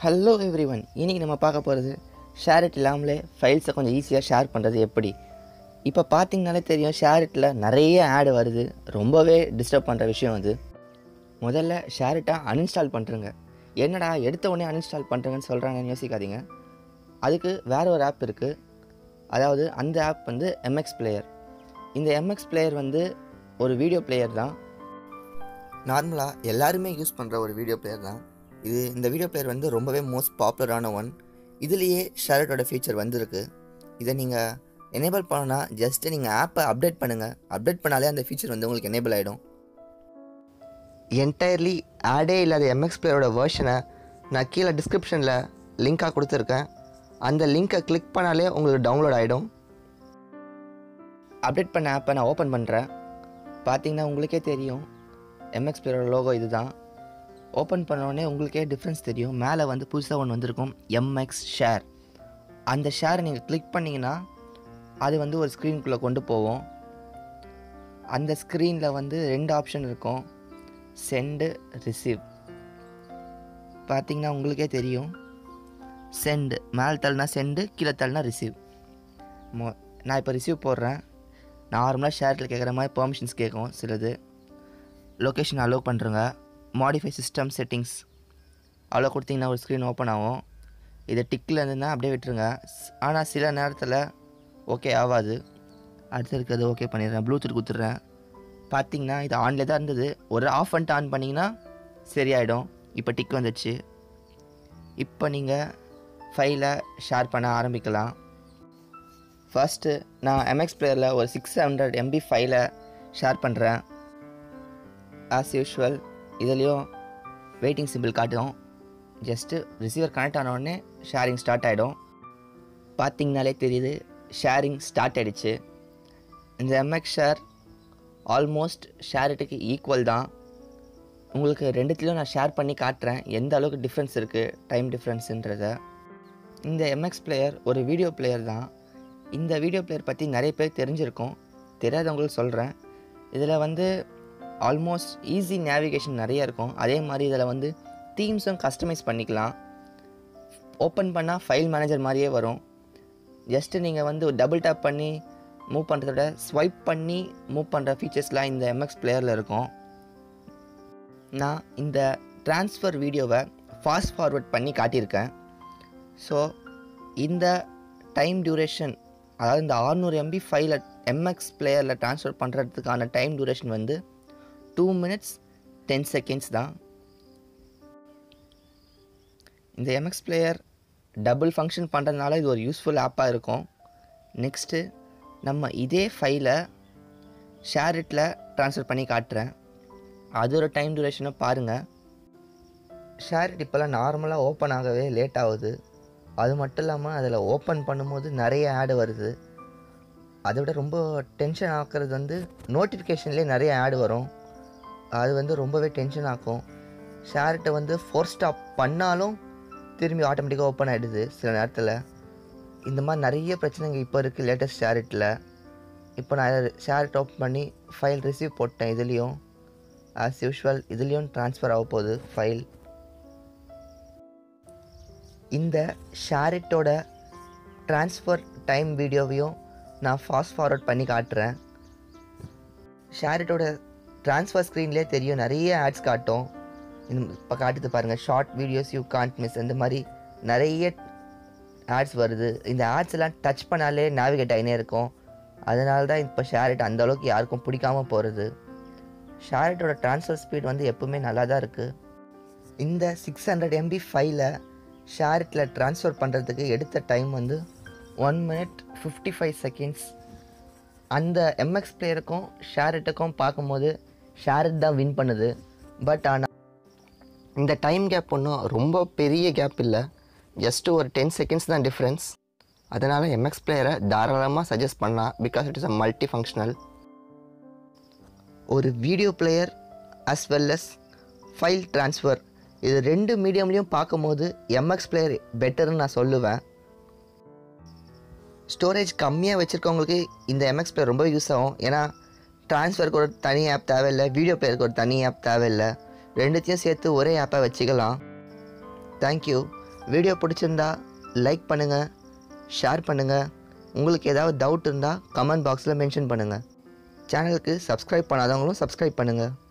hello every one இன்றைக்கி நம்ம பார்க்க போகிறது ஷேரிட் இல்லாமலே ஃபைல்ஸை கொஞ்சம் ஈஸியாக ஷேர் பண்ணுறது எப்படி இப்போ பார்த்தீங்கனாலே தெரியும் ஷேரிட்டில் நிறைய ஆடு வருது ரொம்பவே டிஸ்டர்ப் பண்ணுற விஷயம் அது முதல்ல ஷேரிட்டை அன்இன்ஸ்டால் பண்ணுறங்க என்னடா எடுத்த உடனே அன்இன்ஸ்டால் பண்ணுறங்கன்னு சொல்கிறாங்கன்னு யோசிக்காதீங்க அதுக்கு வேற ஒரு ஆப் இருக்குது அதாவது அந்த ஆப் வந்து எம்எக்ஸ் பிளேயர் இந்த எம்எக்ஸ் பிளேயர் வந்து ஒரு வீடியோ பிளேயர் தான் நார்மலாக எல்லாருமே யூஸ் பண்ணுற ஒரு வீடியோ பிளேயர் தான் இது இந்த வீடியோ பிளேயர் வந்து ரொம்பவே மோஸ்ட் பாப்புலரான ஒன் இதுலேயே ஷேரட்டோட ஃபீச்சர் வந்திருக்கு இதை நீங்கள் எனேபிள் பண்ணனா ஜஸ்ட்டு நீங்கள் ஆப்பை அப்டேட் பண்ணுங்கள் அப்டேட் பண்ணாலே அந்த ஃபீச்சர் வந்து உங்களுக்கு எனேபிள் ஆகிடும் என்டையர்லி ஆடே இல்லாத எம்எக்ஸ் பிளேயரோட வேர்ஷனை நான் கீழே டிஸ்கிரிப்ஷனில் லிங்காக கொடுத்துருக்கேன் அந்த லிங்க்கை கிளிக் பண்ணாலே உங்களுக்கு டவுன்லோட் ஆகிடும் அப்டேட் பண்ண ஆப்பை நான் ஓப்பன் பண்ணுறேன் பார்த்தீங்கன்னா உங்களுக்கே தெரியும் எம்எக்ஸ் பிளேயரோட லோகோ இதுதான் ஓப்பன் பண்ணோடனே உங்களுக்கே டிஃப்ரென்ஸ் தெரியும் மேலே வந்து புதுசாக ஒன்று வந்திருக்கும் எம்எக்ஸ் ஷேர் அந்த ஷேரை நீங்கள் கிளிக் பண்ணிங்கன்னா அது வந்து ஒரு ஸ்க்ரீனுக்குள்ளே கொண்டு போவோம் அந்த ஸ்க்ரீனில் வந்து ரெண்டு ஆப்ஷன் இருக்கும் சென்டு ரிசீவ் பார்த்தீங்கன்னா உங்களுக்கே தெரியும் சென்டு மேலே தள்ளினா சென்டு கீழே தள்ளினா ரிசீவ் மோ நான் இப்போ ரிசீவ் போடுறேன் நார்மலாக ஷேரில் கேட்குற மாதிரி பெர்மிஷன்ஸ் கேட்கும் சிலது லொக்கேஷன் அலோவ் பண்ணுறங்க மாடிஃபை சிஸ்டம் செட்டிங்ஸ் அவ்வளோ கொடுத்தீங்கன்னா ஒரு ஸ்க்ரீன் ஓப்பன் ஆகும் இதை டிக்கில் இருந்துன்னா அப்படியே விட்டுருங்க ஆனால் சில நேரத்தில் ஓகே ஆகாது அடுத்து இருக்கிறது ஓகே பண்ணிடுறேன் ப்ளூடூத் கொடுத்துட்றேன் பார்த்தீங்கன்னா இது ஆன்லேயே தான் இருந்தது ஒரு ஆஃப் பண்ணிட்டு ஆன் பண்ணிங்கன்னா சரியாயிடும் இப்போ டிக் வந்துடுச்சு இப்போ நீங்கள் ஃபைலை ஷேர் பண்ண ஆரம்பிக்கலாம் ஃபஸ்ட்டு நான் எம்எக்ஸ் பிளேயரில் ஒரு சிக்ஸ் ஹண்ட்ரட் எம்பி ஃபைலை ஷேர் பண்ணுறேன் ஆஸ் யூஷுவல் இதுலேயும் வெயிட்டிங் சிம்பிள் காட்டும் ஜஸ்ட்டு ரிசீவர் கனெக்ட் ஆன உடனே ஷேரிங் ஸ்டார்ட் ஆகிடும் பார்த்தீங்கனாலே தெரியுது ஷேரிங் ஸ்டார்ட் ஆகிடுச்சு இந்த எம்எக்ஸ் ஷேர் ஆல்மோஸ்ட் ஷேரிட்டுக்கு ஈக்குவல் தான் உங்களுக்கு ரெண்டுத்துலேயும் நான் ஷேர் பண்ணி காட்டுறேன் எந்த அளவுக்கு டிஃப்ரென்ஸ் இருக்குது டைம் டிஃப்ரென்ஸுன்றத இந்த எம்எக்ஸ் பிளேயர் ஒரு வீடியோ பிளேயர் தான் இந்த வீடியோ பிளேயர் பற்றி நிறைய பேர் தெரிஞ்சிருக்கும் தெரியாதவங்களுக்கு சொல்கிறேன் இதில் வந்து ஆல்மோஸ்ட் ஈஸி நேவிகேஷன் நிறைய இருக்கும் அதே மாதிரி இதில் வந்து தீம்ஸும் கஸ்டமைஸ் பண்ணிக்கலாம் ஓப்பன் பண்ணால் ஃபைல் மேனேஜர் மாதிரியே வரும் ஜஸ்ட்டு நீங்கள் வந்து டபுள் டேப் பண்ணி மூவ் பண்ணுறத விட ஸ்வைப் பண்ணி மூவ் பண்ணுற ஃபீச்சர்ஸ்லாம் இந்த எம்எக்ஸ் பிளேயரில் இருக்கும் நான் இந்த ட்ரான்ஸ்ஃபர் வீடியோவை ஃபாஸ்ட் ஃபார்வர்ட் பண்ணி காட்டியிருக்கேன் ஸோ இந்த டைம் டியூரேஷன் அதாவது இந்த ஆறுநூறு எம்பி ஃபைலை எம்எக்ஸ் பிளேயரில் ட்ரான்ஸ்ஃபர் பண்ணுறதுக்கான டைம் டியூரேஷன் வந்து டூ மினிட்ஸ் டென் செகண்ட்ஸ் தான் இந்த எம்எக்ஸ் பிளேயர் டபுள் ஃபங்க்ஷன் பண்ணுறதுனால இது ஒரு யூஸ்ஃபுல் ஆப்பாக இருக்கும் நெக்ஸ்ட்டு நம்ம இதே ஃபைலை ஷேரிட்டில் ட்ரான்ஸ்ஃபர் பண்ணி காட்டுறேன் அது ஒரு டைம் டியூரேஷனை பாருங்கள் ஷேரிட் இப்போல்லாம் நார்மலாக ஓப்பன் ஆகவே லேட் ஆகுது அது மட்டும் இல்லாமல் அதில் ஓப்பன் பண்ணும்போது நிறைய ஆடு வருது அதை விட ரொம்ப டென்ஷன் ஆக்குறது வந்து நோட்டிஃபிகேஷன்லேயே நிறைய ஆடு வரும் அது வந்து ரொம்பவே டென்ஷன் ஆக்கும் ஷேர்ட்டை வந்து ஃபோர் ஸ்டாப் பண்ணாலும் திரும்பி ஆட்டோமேட்டிக்காக ஓப்பன் ஆகிடுது சில நேரத்தில் இந்த மாதிரி நிறைய பிரச்சனைங்க இப்போ இருக்குது லேட்டஸ்ட் ஷேரிட்டில் இப்போ நான் ஷேரிட் ஓப்பன் பண்ணி ஃபைல் ரிசீவ் போட்டேன் இதுலேயும் ஆஸ் யூஷுவல் இதுலேயும் ட்ரான்ஸ்ஃபர் ஆக போகுது ஃபைல் இந்த ஷேரிட்டோட ட்ரான்ஸ்ஃபர் டைம் வீடியோவையும் நான் ஃபாஸ்ட் ஃபார்வர்ட் பண்ணி காட்டுறேன் ஷேரிட்டோட ட்ரான்ஸ்ஃபர் ஸ்க்ரீன்லேயே தெரியும் நிறைய ஆட்ஸ் காட்டும் இப்போ காட்டுது பாருங்கள் short videos you can't miss இந்த மாதிரி நிறைய ஆட்ஸ் வருது இந்த ஆட்ஸ் எல்லாம் டச் பண்ணாலே நேவிகேட் ஆகினே இருக்கும் அதனால தான் இப்போ ஷேரிட் அந்தளவுக்கு யாருக்கும் பிடிக்காம போகிறது ஷேரிட்டோட ட்ரான்ஸ்ஃபர் ஸ்பீட் வந்து எப்பவுமே நல்லா தான் இருக்குது இந்த சிக்ஸ் ஹண்ட்ரட் எம்பி ஃபைலை ஷேரிட்டில் ட்ரான்ஸ்ஃபர் பண்ணுறதுக்கு எடுத்த டைம் வந்து one minute fifty five seconds அந்த எம்எக்ஸ் பிளேயருக்கும் ஷேரிட்டுக்கும் பார்க்கும்போது ஷேரிட் தான் வின் பண்ணுது பட் ஆனால் இந்த டைம் கேப் ஒன்றும் ரொம்ப பெரிய கேப் இல்லை ஜஸ்ட்டு ஒரு டென் செகண்ட்ஸ் தான் டிஃப்ரென்ஸ் அதனால் எம்எக்ஸ் பிளேயரை தாராளமாக சஜஸ்ட் பண்ணலாம் because it is a multi functional ஒரு video player as well as file transfer இது ரெண்டு மீடியம்லேயும் பார்க்கும்போது எம்எக்ஸ் பிளேயர் பெட்டர்னு நான் சொல்லுவேன் ஸ்டோரேஜ் கம்மியாக வச்சுருக்கவங்களுக்கு இந்த எம்எக்ஸ் பிளேயர் ரொம்ப யூஸ் ஆகும் ஏன்னா ட்ரான்ஸ்ஃபருக்கு ஒரு தனி ஆப் தேவையில்லை வீடியோ பிளேயருக்கு ஒரு தனி ஆப் தேவையில்லை ரெண்டுத்தையும் சேர்த்து ஒரே ஆப்பை வச்சுக்கலாம் தேங்க்யூ வீடியோ பிடிச்சிருந்தா லைக் பண்ணுங்கள் ஷேர் பண்ணுங்கள் உங்களுக்கு ஏதாவது டவுட் இருந்தால் கமெண்ட் பாக்ஸில் மென்ஷன் பண்ணுங்கள் சேனலுக்கு சப்ஸ்கிரைப் பண்ணாதவங்களும் சப்ஸ்கிரைப் பண்ணுங்கள்